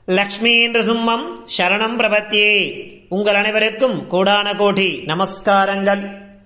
லக்ஷ்மி என்று சும்மம் சரணம் பிரபத்தியே உங்கள் அனைவருக்கும் கோடான கோடி நமஸ்காரங்கள்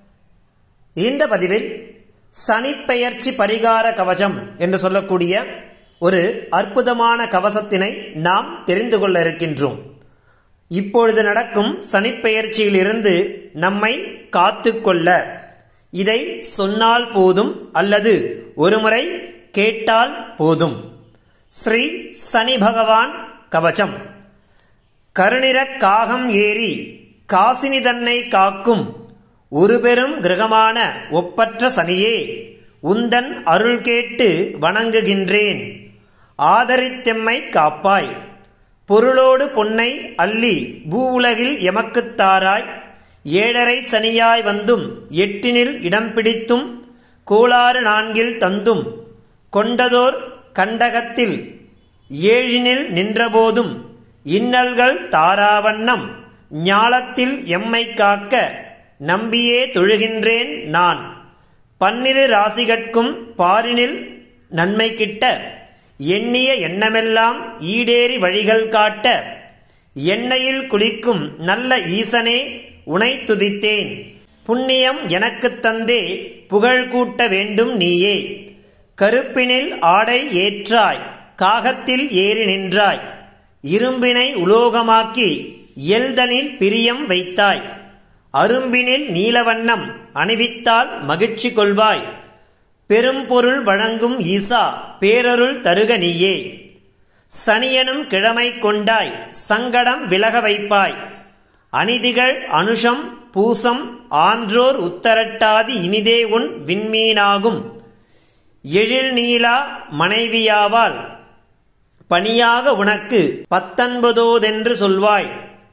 இந்த பதிவில் சனிப்பெயர்ச்சி பரிகார கவசம் என்று சொல்லக்கூடிய ஒரு அற்புதமான கவசத்தினை நாம் தெரிந்து கொள்ள இருக்கின்றோம் இப்பொழுது நடக்கும் சனிப்பெயர்ச்சியிலிருந்து நம்மை காத்துக்கொள்ள இதை சொன்னால் போதும் அல்லது ஒருமுறை கேட்டால் போதும் ஸ்ரீ சனி பகவான் கவச்சம் கருணிறக் காகம் ஏறி காசினி தன்னை காக்கும் ஒரு பெரும் கிரகமான ஒப்பற்ற சனியே உந்தன் அருள் கேட்டு வணங்குகின்றேன் ஆதரித்தெம்மை காப்பாய் பொருளோடு பொன்னை அள்ளி பூவுலகில் எமக்குத் தாராய் ஏழரை சனியாய் வந்தும் எட்டினில் இடம் பிடித்தும் கோளாறு நான்கில் தந்தும் கொண்டதோர் கண்டகத்தில் ஏழினில் நின்றபோதும் இன்னல்கள் தாராவண்ணம் ஞாலத்தில் எம்மை காக்க நம்பியே தொழுகின்றேன் நான் பன்னிரு ராசிகட்கும் பாரினில் நன்மை கிட்ட எண்ணிய எண்ணமெல்லாம் ஈடேறி வழிகள் காட்ட எண்ணெயில் குளிக்கும் நல்ல ஈசனே உனை துதித்தேன் புண்ணியம் எனக்குத் தந்தே புகழ் கூட்ட வேண்டும் நீயே கருப்பினில் ஆடை ஏற்றாய் காகத்தில் ஏறி நின்றாய் இரும்பினை உலோகமாக்கி எல்தனில் பிரியம் வைத்தாய் அரும்பினில் நீலவண்ணம் அணிவித்தால் மகிழ்ச்சி கொள்வாய் பெரும்பொருள் வழங்கும் ஈசா பேரருள் தருக நீயே சனியனும் கிழமை கொண்டாய் சங்கடம் விலக வைப்பாய் அனிதிகள் அனுஷம் பூசம் ஆன்றோர் உத்தரட்டாதி இனிதே உன் விண்மீனாகும் எழில் நீலா மனைவியாவால் பணியாக உனக்கு பத்தொன்பதோதென்று சொல்வாய்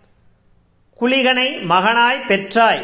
குளிகனை மகனாய் பெற்றாய்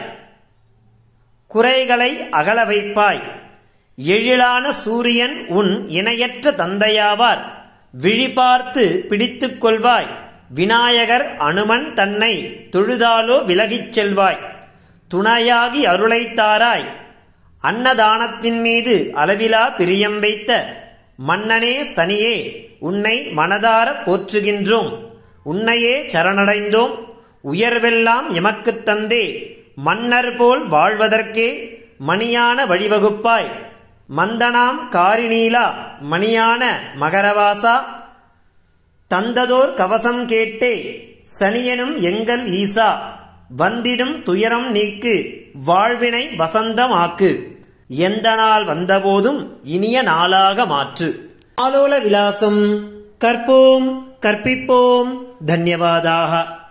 குறைகளை அகல வைப்பாய் எழிலான சூரியன் உன் இணையற்ற தந்தையாவார் விழி பார்த்து பிடித்துக் கொள்வாய் விநாயகர் அனுமன் தன்னை தொழுதாலோ விலகிச் செல்வாய் துணையாகி அருளைத்தாராய் அன்னதானத்தின் மீது அளவிலா பிரியம் வைத்த மன்னனே சனியே உன்னை மனதார போற்றுகின்றோம் உன்னையே சரணடைந்தோம் உயர்வெல்லாம் எமக்குத் தந்தே மன்னர் போல் வாழ்வதற்கே மணியான வழிவகுப்பாய் மந்தனாம் காரிநீலா மணியான மகரவாசா தந்ததோர் கவசம் கேட்டே சனியனும் எங்கள் ஈசா வந்திடும் துயரம் நீக்கு வாழ்வினை வசந்தமாக்கு எந்த நாள் வந்தபோதும் இனிய நாளாக மாற்று ஆலோல விலாசம் கற்போம் கற்பிப்போம் தன்யவாதாக